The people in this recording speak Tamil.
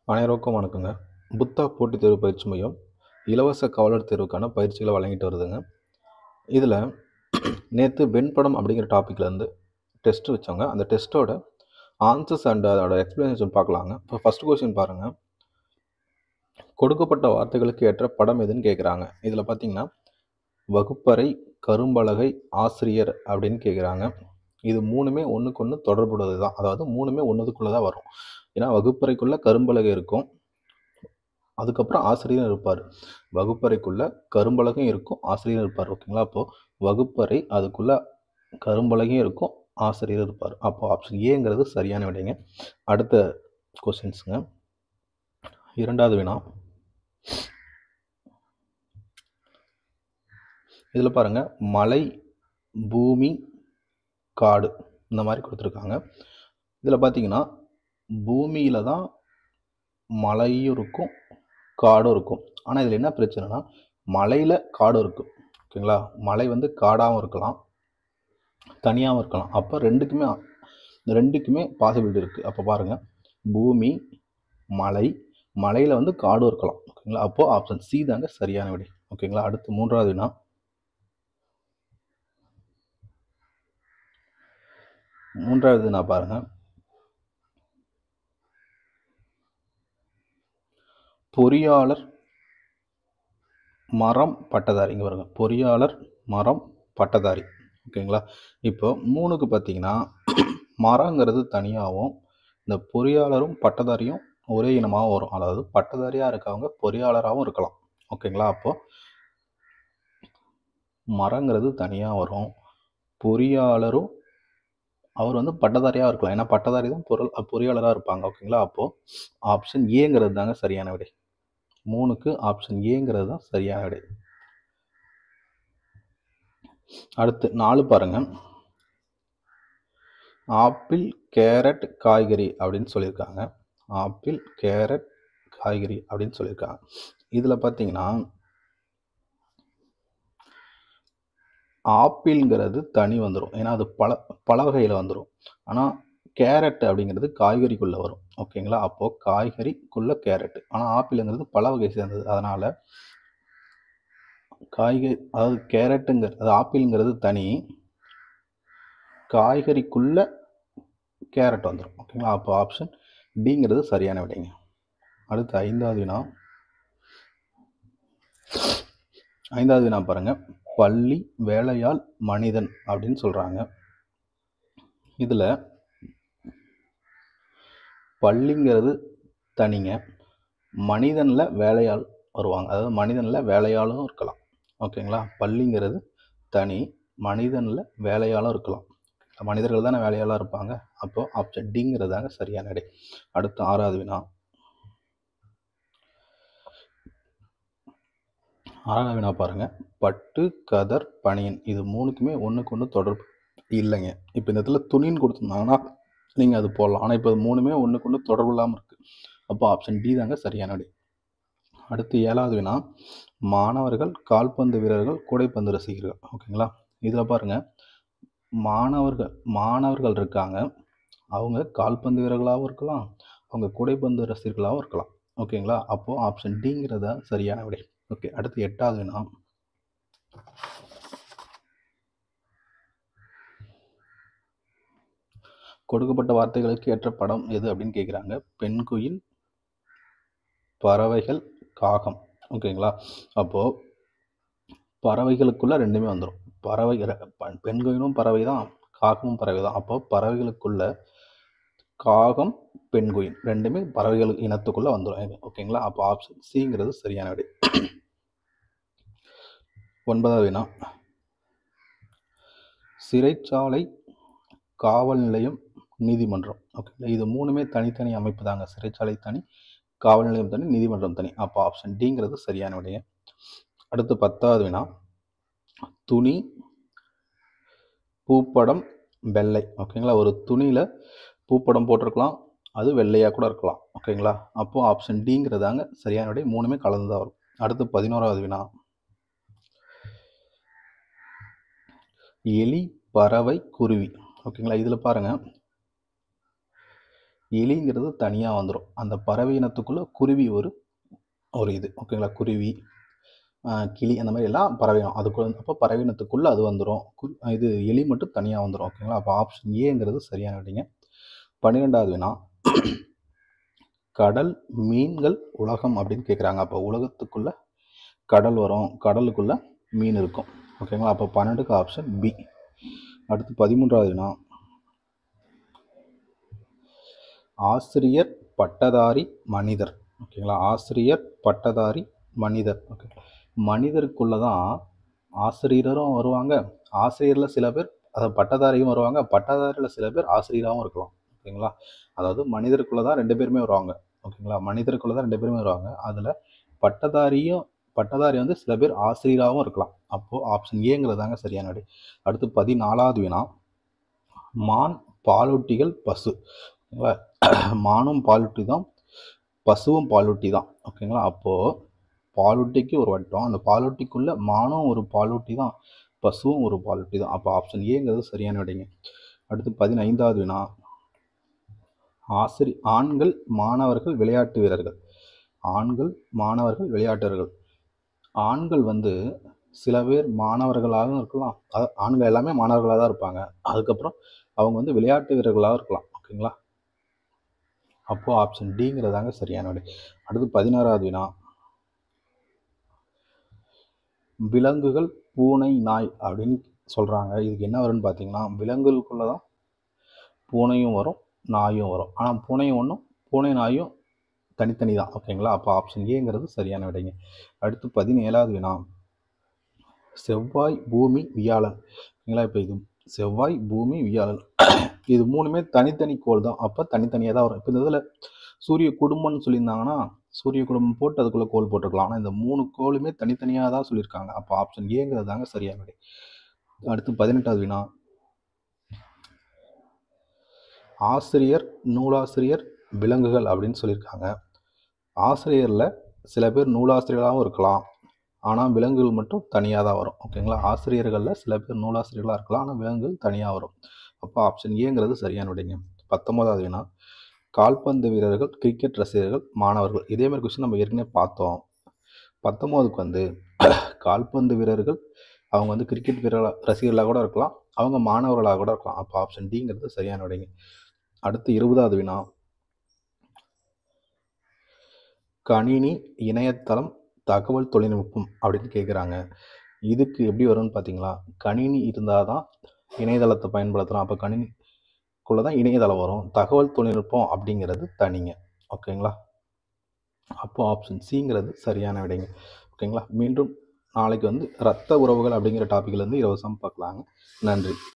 அனைவருக்கும் வணக்கங்க புத்தா போட்டித் தேர்வு பயிற்சி மையம் இலவச காவலர் தேர்வுக்கான பயிற்சிகளை வழங்கிட்டு வருதுங்க இதில் நேற்று வெண்படம் அப்படிங்கிற டாப்பிக்லேருந்து டெஸ்ட் வச்சாங்க அந்த டெஸ்ட்டோட ஆன்சர்ஸ் அண்ட் அதோட எக்ஸ்ப்ளனேஷன் பார்க்கலாங்க இப்போ ஃபஸ்ட் கொஸ்டின் பாருங்கள் கொடுக்கப்பட்ட வார்த்தைகளுக்கு ஏற்ற படம் எதுன்னு கேட்குறாங்க இதில் பார்த்தீங்கன்னா வகுப்பறை கரும்பலகை ஆசிரியர் அப்படின்னு கேட்குறாங்க இது மூணுமே ஒன்றுக்கு ஒன்று தொடர்புடையது தான் அதாவது மூணுமே ஒன்றுக்குள்ளே தான் வரும் ஏன்னா வகுப்பறைக்குள்ளே கரும்பலகை இருக்கும் அதுக்கப்புறம் ஆசிரியர் இருப்பார் வகுப்பறைக்குள்ளே கரும்பலகையும் இருக்கும் ஆசிரியர் இருப்பார் ஓகேங்களா அப்போது வகுப்பறை அதுக்குள்ளே கரும்பலகையும் இருக்கும் ஆசிரியர் இருப்பார் அப்போ ஆப்ஷன் ஏங்கிறது சரியான விடைங்க அடுத்த கொஸ்டின்ஸுங்க இரண்டாவது வினா இதில் பாருங்கள் மலை பூமி காடு இந்த மாதிரி கொடுத்துருக்காங்க இதில் பார்த்தீங்கன்னா பூமியில் தான் மலையும் இருக்கும் காடும் இருக்கும் ஆனால் இதில் என்ன பிரச்சனைனா மலையில் காடும் இருக்கும் ஓகேங்களா மலை வந்து காடாகவும் இருக்கலாம் தனியாகவும் இருக்கலாம் அப்போ ரெண்டுக்குமே இந்த ரெண்டுக்குமே பாசிபிலிட்டி இருக்குது அப்போ பாருங்கள் பூமி மலை மலையில் வந்து காடும் இருக்கலாம் ஓகேங்களா அப்போது ஆப்ஷன் சி தாங்க சரியான விடை ஓகேங்களா அடுத்து மூன்றாவது வினா மூன்றாவது நான் பாருங்கள் பொறியாளர் மரம் பட்டதாரி இங்கே பாருங்க பொறியாளர் மரம் பட்டதாரி ஓகேங்களா இப்போ மூணுக்கு பார்த்தீங்கன்னா மரங்கிறது தனியாகவும் இந்த பொறியாளரும் பட்டதாரியும் ஒரே இனமாகவும் வரும் அதாவது பட்டதாரியாக இருக்கவங்க பொறியாளராகவும் இருக்கலாம் ஓகேங்களா அப்போது மரங்கிறது தனியாக வரும் பொறியாளரும் அவர் வந்து பட்டதாரியாக இருக்கலாம் ஏன்னா பட்டதாரி தான் பொருள் பொறியாளராக இருப்பாங்க ஓகேங்களா அப்போது ஆப்ஷன் ஏங்கிறது தாங்க சரியான விடை மூணுக்கு ஆப்ஷன் ஏங்கிறது தான் சரியான விடை அடுத்து நாலு பாருங்க ஆப்பிள் கேரட் காய்கறி அப்படின்னு சொல்லியிருக்காங்க ஆப்பிள் கேரட் காய்கறி அப்படின்னு சொல்லியிருக்காங்க இதில் பார்த்தீங்கன்னா ஆப்பிள்ங்கிறது தனி வந்துடும் ஏன்னா அது பல பல வகையில் வந்துடும் ஆனால் கேரட் அப்படிங்கிறது காய்கறிக்குள்ளே வரும் ஓகேங்களா அப்போது காய்கறிக்குள்ளே கேரட் ஆனால் ஆப்பிளுங்கிறது பல வகை சேர்ந்தது அதனால் காய்கறி அதாவது கேரட்டுங்கிறது அது ஆப்பிளுங்கிறது தனி காய்கறிக்குள்ளே கேரட் வந்துடும் ஓகேங்களா அப்போ ஆப்ஷன் டிங்கிறது சரியான விடைங்க அடுத்து ஐந்தாவது வினா ஐந்தாவது வினா பாருங்கள் பள்ளி வேலையாள் மனிதன் அப்படின்னு சொல்கிறாங்க இதில் பள்ளிங்கிறது தனிங்க மனிதனில் வேலையாள் வருவாங்க அதாவது மனிதனில் வேலையாளும் இருக்கலாம் ஓகேங்களா பள்ளிங்கிறது தனி மனிதனில் வேலையாளும் இருக்கலாம் மனிதர்கள் தானே வேலையாளாக இருப்பாங்க அப்போது ஆப்ஷன் டிங்கிறதாங்க சரியான இடை அடுத்து ஆறாவது வினா ஆறாவது வினா பாருங்கள் பட்டு கதர் பனியன் இது மூணுக்குமே ஒன்றுக்கு ஒன்று தொடர்பு இல்லைங்க இப்போ இந்த இடத்துல துணின்னு கொடுத்துருந்தாங்கன்னா நீங்கள் அது போடலாம் ஆனால் இப்போ அது மூணுமே ஒன்றுக்கு ஒன்று தொடர்பு இல்லாமல் இருக்குது அப்போ ஆப்ஷன் டி தாங்க சரியான விடை அடுத்து ஏழாவது வினா மாணவர்கள் கால்பந்து வீரர்கள் கூடைப்பந்து ரசிகர்கள் ஓகேங்களா இதில் பாருங்கள் மாணவர்கள் மாணவர்கள் இருக்காங்க அவங்க கால்பந்து வீரர்களாகவும் இருக்கலாம் அவங்க கூடைப்பந்து ரசிகர்களாகவும் இருக்கலாம் ஓகேங்களா அப்போது ஆப்ஷன் டிங்கிறதா சரியான விடை ஓகே அடுத்து எட்டாவது வினா கொடுக்கப்பட்ட வார்த்தைகளுக்கு ஏற்ற படம் எது அப்படின்னு கேட்குறாங்க பெண்குயில் பறவைகள் காகம் ஓகேங்களா அப்போது பறவைகளுக்குள்ளே ரெண்டுமே வந்துடும் பறவை பெண்குயிலும் பறவை தான் காகமும் பறவை தான் அப்போ பறவைகளுக்குள்ள காகம் பெண்குயின் ரெண்டுமே பறவைகள் இனத்துக்குள்ளே வந்துடும் ஓகேங்களா அப்போ ஆப்ஷன் சிங்கிறது சரியான விடை ஒன்பதாவது வினா சிறைச்சாலை காவல் நிலையம் நீதிமன்றம் ஓகேங்களா இது மூணுமே தனித்தனி அமைப்பு தாங்க சிறைச்சாலை தனி காவல் நிலையம் தனி நீதிமன்றம் தனி அப்போ ஆப்ஷன் டிங்கிறது சரியான விடைய அடுத்து பத்தாவது வினா துணி பூப்படம் வெள்ளை ஓகேங்களா ஒரு துணியில் பூப்படம் போட்டிருக்கலாம் அது வெள்ளையாக கூட இருக்கலாம் ஓகேங்களா அப்போது ஆப்ஷன் டிங்கிறதாங்க சரியான விடை மூணுமே கலந்து தான் வரும் அடுத்து பதினோராவது வினா எலி பறவை குருவி ஓகேங்களா இதில் பாருங்கள் எலிங்கிறது தனியாக வந்துடும் அந்த பறவை இனத்துக்குள்ளே குருவி ஒரு ஒரு இது ஓகேங்களா குருவி ஆஹ் கிளி அந்த மாதிரி எல்லாம் பறவை இனம் அதுக்குள்ள அப்போ பறவை இனத்துக்குள்ளே அது வந்துடும் கு இது எலி மட்டும் தனியாக வந்துடும் ஓகேங்களா அப்போ ஆப்ஷன் ஏங்கிறது சரியான விடைங்க பன்னிரெண்டாவது வினா கடல் மீன்கள் உலகம் அப்படின்னு கேட்குறாங்க அப்போ உலகத்துக்குள்ள கடல் வரும் கடலுக்குள்ள மீன் இருக்கும் ஓகேங்களா அப்போ பன்னெண்டுக்கு ஆப்ஷன் பி அடுத்து பதிமூன்றாவது வினா ஆசிரியர் பட்டதாரி மனிதர் ஓகேங்களா ஆசிரியர் பட்டதாரி மனிதர் ஓகே மனிதருக்குள்ள தான் ஆசிரியரும் வருவாங்க ஆசிரியரில் சில பேர் அதாவது பட்டதாரியும் வருவாங்க பட்டதாரியில் சில பேர் ஆசிரியராகவும் இருக்கலாம் ஓகேங்களா அதாவது மனிதருக்குள்ள தான் ரெண்டு பேருமே வருவாங்க ஓகேங்களா மனிதருக்குள்ள தான் ரெண்டு பேருமே வருவாங்க அதில் பட்டதாரியும் பட்டதாரி வந்து சில பேர் ஆசிரியராகவும் இருக்கலாம் அப்போது ஆப்ஷன் ஏங்கிறது தாங்க சரியான விடை அடுத்து பதினாலாவது வினா மான் பாலூட்டிகள் பசு ஓகேங்களா மானும் பாலூட்டி தான் பசுவும் பாலூட்டி தான் ஓகேங்களா அப்போது பாலூட்டிக்கு ஒரு வட்டம் அந்த பாலூட்டிக்குள்ளே மானும் ஒரு பாலூட்டி தான் பசுவும் ஒரு பாலூட்டி தான் அப்போ ஆப்ஷன் ஏங்கிறது சரியான விடைங்க அடுத்து பதினைந்தாவது வினா ஆசிரி ஆண்கள் மாணவர்கள் விளையாட்டு வீரர்கள் ஆண்கள் மாணவர்கள் விளையாட்டர்கள் ஆண்கள் வந்து சில பேர் மாணவர்களாகவும் இருக்கலாம் அதாவது ஆண்கள் எல்லாமே மாணவர்களாக தான் இருப்பாங்க அதுக்கப்புறம் அவங்க வந்து விளையாட்டு வீரர்களாகவும் இருக்கலாம் ஓகேங்களா அப்போது ஆப்ஷன் டிங்கிறதாங்க சரியான விடை அடுத்து பதினாறாவது வினா விலங்குகள் பூனை நாய் அப்படின்னு சொல்கிறாங்க இதுக்கு என்ன வரும்னு பார்த்தீங்கன்னா விலங்குகளுக்குள்ளே தான் பூனையும் வரும் நாயும் வரும் ஆனால் பூனையும் ஒன்றும் பூனை நாயும் தனித்தனி தான் ஓகேங்களா அப்போ ஆப்ஷன் ஏங்கிறது சரியான விடைங்க அடுத்து பதினேழாவது வினா செவ்வாய் பூமி வியாழன் ஓகேங்களா இப்போ இது செவ்வாய் பூமி வியாழன் இது மூணுமே தனித்தனி கோள் தான் அப்போ தனித்தனியாக தான் வரும் இப்போ இந்த இதில் சூரிய குடும்பம்னு சொல்லியிருந்தாங்கன்னா சூரிய குடும்பம் போட்டு அதுக்குள்ளே கோள் போட்டிருக்கலாம் ஆனால் இந்த மூணு கோளுமே தனித்தனியாக தான் சொல்லியிருக்காங்க அப்போ ஆப்ஷன் ஏங்கிறது தாங்க சரியான விடை அடுத்து பதினெட்டாவது வினா ஆசிரியர் நூலாசிரியர் விலங்குகள் அப்படின்னு சொல்லியிருக்காங்க ஆசிரியரில் சில பேர் நூலாசிரியர்களாகவும் இருக்கலாம் ஆனால் விலங்குகள் மட்டும் தனியாக தான் வரும் ஓகேங்களா ஆசிரியர்களில் சில பேர் நூலாசிரியர்களாக இருக்கலாம் ஆனால் விலங்குகள் தனியாக வரும் அப்போ ஆப்ஷன் ஏங்கிறது சரியான விடைங்க பத்தொன்பதாவது வினா கால்பந்து வீரர்கள் கிரிக்கெட் ரசிகர்கள் மாணவர்கள் இதே மாதிரி கொஸ்டின் நம்ம ஏற்கனவே பார்த்தோம் பத்தொம்போதுக்கு வந்து கால்பந்து வீரர்கள் அவங்க வந்து கிரிக்கெட் வீரர்களாக ரசிகர்களாக கூட இருக்கலாம் அவங்க மாணவர்களாக கூட இருக்கலாம் அப்போ ஆப்ஷன் டிங்கிறது சரியான விடைங்க அடுத்து இருபதாவது வினா கணினி இணையதளம் தகவல் தொழில்நுட்பம் அப்படின்னு கேட்குறாங்க இதுக்கு எப்படி வரும்னு பார்த்தீங்களா கணினி இருந்தால் தான் இணையதளத்தை பயன்படுத்தலாம் அப்போ கணினிக்குள்ளே தான் இணையதளம் வரும் தகவல் தொழில்நுட்பம் அப்படிங்கிறது தனிங்க ஓகேங்களா அப்போ ஆப்ஷன் சிங்கிறது சரியான விடைங்க ஓகேங்களா மீண்டும் நாளைக்கு வந்து ரத்த உறவுகள் அப்படிங்கிற டாப்பிக்லேருந்து இலவசம் பார்க்கலாங்க நன்றி